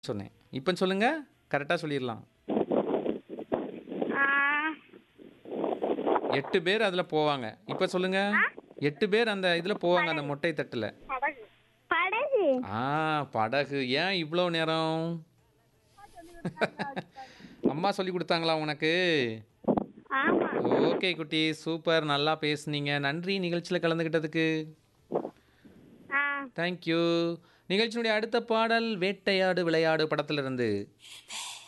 சொன்னேன் இப்போ சொல்லுங்க கரெக்டாக சொல்லிடலாம் ஆ, எட்டு பேர் அதில் போவாங்க இப்போ சொல்லுங்க எட்டு பேர் அந்த இதில் போவாங்க அந்த மொட்டை தட்டில் படகு படகு ஆ படகு ஏன் இவ்வளோ நேரம் அம்மா சொல்லி கொடுத்தாங்களா உனக்கு ஆமா ஓகே குட்டி சூப்பர் நல்லா பேசுனீங்க நன்றி நிகழ்ச்சியில் கலந்துக்கிட்டதுக்கு ஆ தேங்க்யூ நிகழ்ச்சியினுடைய அடுத்த பாடல் வேட்டையாடு விளையாடு படத்திலிருந்து